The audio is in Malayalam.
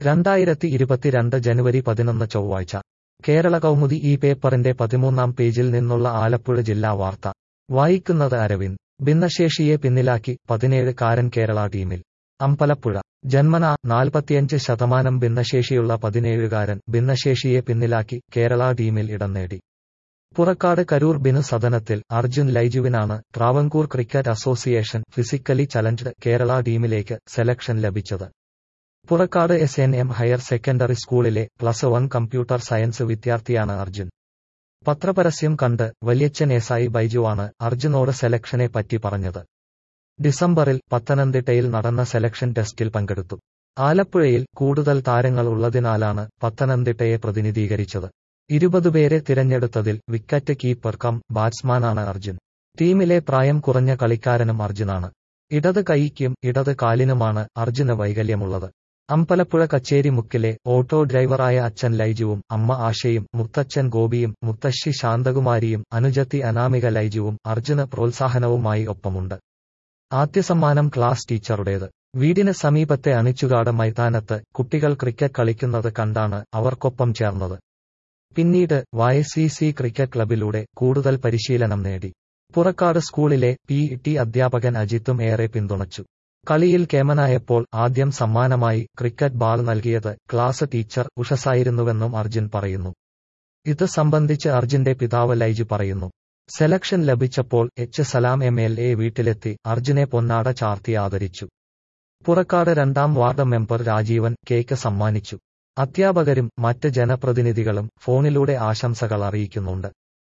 രണ്ടായിരത്തി ഇരുപത്തിരണ്ട് ജനുവരി പതിനൊന്ന് ചൊവ്വാഴ്ച കേരള കൗമുദി ഈ പേപ്പറിന്റെ പതിമൂന്നാം പേജിൽ നിന്നുള്ള ആലപ്പുഴ ജില്ലാ വാർത്ത വായിക്കുന്നത് അരവിന്ദ് ഭിന്നശേഷിയെ പിന്നിലാക്കി പതിനേഴ് കാരൻ കേരള ടീമിൽ അമ്പലപ്പുഴ ജന്മന നാൽപ്പത്തിയഞ്ച് ശതമാനം ഭിന്നശേഷിയുള്ള പതിനേഴുകാരൻ ഭിന്നശേഷിയെ പിന്നിലാക്കി കേരള ടീമിൽ ഇടം നേടി പുറക്കാട് കരൂർ ബിനു സദനത്തിൽ അർജുൻ ലൈജുവിനാണ് Travancore cricket association physically challenged Kerala ടീമിലേക്ക് സെലക്ഷൻ ലഭിച്ചത് Purakkad S N M higher secondary സ്കൂളിലെ പ്ലസ് വൺ കമ്പ്യൂട്ടർ സയൻസ് വിദ്യാർത്ഥിയാണ് അർജുൻ പത്രപരസ്യം കണ്ട് വല്യച്ഛൻ എസായി ബൈജുവാണ് അർജുനോട് സെലക്ഷനെ പറ്റി പറഞ്ഞത് ഡിസംബറിൽ പത്തനംതിട്ടയിൽ നടന്ന സെലക്ഷൻ ടെസ്റ്റിൽ പങ്കെടുത്തു ആലപ്പുഴയിൽ കൂടുതൽ താരങ്ങൾ ഉള്ളതിനാലാണ് പത്തനംതിട്ടയെ പ്രതിനിധീകരിച്ചത് ഇരുപതുപേരെ തിരഞ്ഞെടുത്തതിൽ വിക്കറ്റ് കീപ്പർ കം ബാറ്റ്സ്മാനാണ് അർജുൻ ടീമിലെ പ്രായം കുറഞ്ഞ കളിക്കാരനും അർജുനാണ് ഇടത് കൈക്കും ഇടത് കാലിനുമാണ് അർജുന് വൈകല്യമുള്ളത് അമ്പലപ്പുഴ കച്ചേരി മുക്കിലെ ഓട്ടോ ഡ്രൈവറായ അച്ഛൻ ലൈജുവും അമ്മ ആശയും മുത്തച്ഛൻ ഗോപിയും മുത്തശ്ശി ശാന്തകുമാരിയും അനുജത്തി അനാമിക ലൈജുവും അർജുന് പ്രോത്സാഹനവുമായി ഒപ്പമുണ്ട് ആദ്യ സമ്മാനം ക്ലാസ് ടീച്ചറുടേത് വീടിന് സമീപത്തെ അണിച്ചുകാട് മൈതാനത്ത് കുട്ടികൾ ക്രിക്കറ്റ് കളിക്കുന്നത് കണ്ടാണ് അവർക്കൊപ്പം ചേർന്നത് പിന്നീട് വൈ സി സി ക്രിക്കറ്റ് ക്ലബിലൂടെ കൂടുതൽ പരിശീലനം നേടി പുറക്കാട് സ്കൂളിലെ പി ടി അധ്യാപകൻ അജിത്തും ഏറെ പിന്തുണച്ചു കളിയിൽ കേമനായപ്പോൾ ആദ്യം സമ്മാനമായി ക്രിക്കറ്റ് ബാൾ നൽകിയത് ക്ലാസ് ടീച്ചർ ഉഷസായിരുന്നുവെന്നും അർജുൻ പറയുന്നു ഇത് സംബന്ധിച്ച് അർജുന്റെ പിതാവ് ലൈജു പറയുന്നു സെലക്ഷൻ ലഭിച്ചപ്പോൾ H Salam M L A വീട്ടിലെത്തി അർജുനെ പൊന്നാട ചാർത്തി ആദരിച്ചു പുറക്കാട് രണ്ടാം വാർഡ് മെമ്പർ രാജീവൻ കേക്ക് സമ്മാനിച്ചു അധ്യാപകരും മറ്റ് ജനപ്രതിനിധികളും ഫോണിലൂടെ ആശംസകൾ അറിയിക്കുന്നുണ്ട്